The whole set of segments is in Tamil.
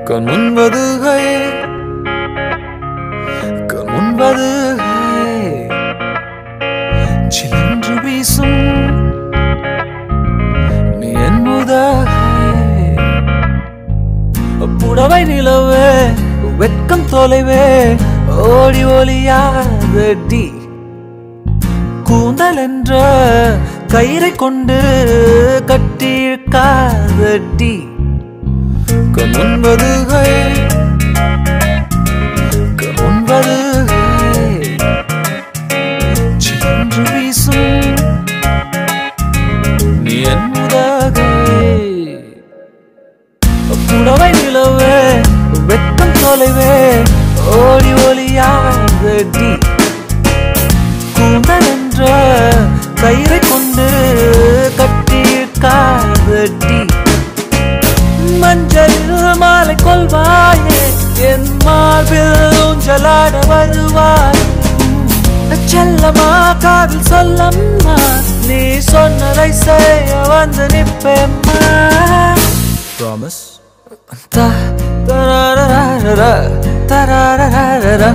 கண் முன்பதுகை கண் முன்பதுகை சிலென்று வீசும் நீ என் முதகை புடவை நிலவே வெட்கம் தொலைவே ஓடி ஒளியாதடி கூந்தல் என்ற கயிறை கொண்டு கட்டி இழுக்காதடி கமுன்பதுகை கமுன்பதுகை சின்று வீசும் நீ என் முதகை புடவை நிலவே வெட்கம் தொலைவே ஓடி ஒளியாதடி கூந்தல் என்ற கயிறை கொண்டு கட்டி காதடி மஞ்சள் மாலை கொள்வாயே என் மார்பில் ஊஞ்சலாட வருவாய் செல்லமா காதில் சொல்லம்மா நீ சொன்னதை செய்ய வந்து நிப்பேம்மா promise Ta tarararara, tarararara,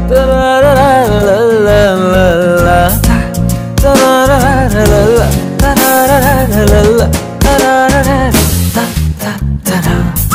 tararararararara, ta tararararara, tararararara, tarararara, ta ta tara.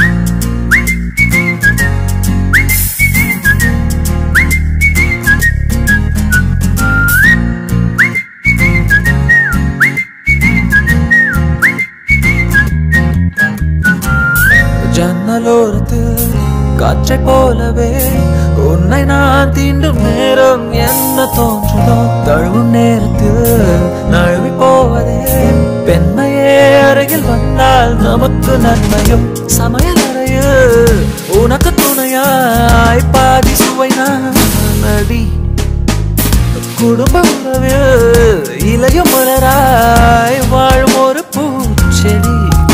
ஜன்னலோரத்தில் காற்றை போலவே உன்னை நான் தீண்டும் நேரம் என்ன தோன்றுதோ தழுவும் நேரத்தில் நழுவி போவதே பெண்மையே அருகில் வந்தால் நமக்கு நன்மையும் சமையல் அறையில் உனக்கு துணையாய் பாதி சுவை நான் அடி குடும்ப உறவில் இளைய மலராய் வாழும் ஒரு பூச்செடி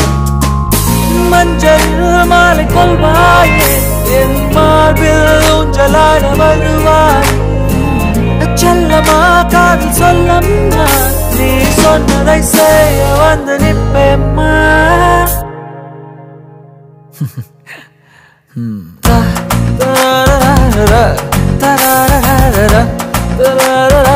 மஞ்சள் மாலை கொள்வாயே என் மார்பில் ஊஞ்சலாட வருவாய் செல்லமா காதில் சொல்லம்மா நீ சொன்னதை செய்ய வந்து நிப்பேம்மா Ta- tarararara, tarararara, tarararara,